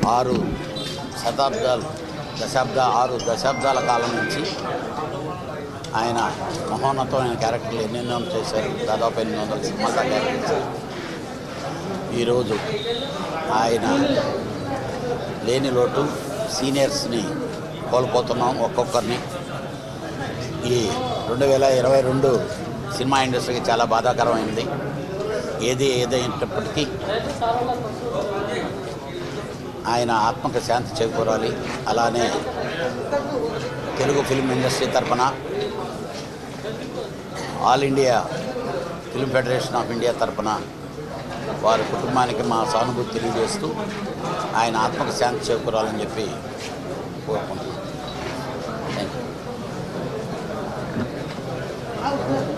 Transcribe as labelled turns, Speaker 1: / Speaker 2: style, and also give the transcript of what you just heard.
Speaker 1: ఆరు శతాబ్దాలు దశాబ్ద ఆరు దశాబ్దాల కాలం నుంచి ఆయన మహోన్నతమైన క్యారెక్టర్లు ఎన్నెన్నో చేశారు దాదాపు ఎనిమిది వందల సినిమాల క్యారెక్టర్ చేశారు ఈరోజు ఆయన లేని లోటు సీనియర్స్ని కోల్పోతున్నాం ఒక్కొక్కరిని ఈ రెండు వేల ఇరవై రెండు సినిమా ఇండస్ట్రీకి చాలా బాధాకరమైంది ఏది ఏదైనప్పటికీ ఆయన ఆత్మకు శాంతి చేకూరాలి అలానే తెలుగు ఫిల్మ్ ఇండస్ట్రీ తరఫున all India film federation of India తరఫున వారి కుటుంబానికి మా సానుభూతి తెలియజేస్తూ ఆయన ఆత్మకు శాంతి చేకూరాలని చెప్పి కోరుకుంటున్నాను థ్యాంక్ యూ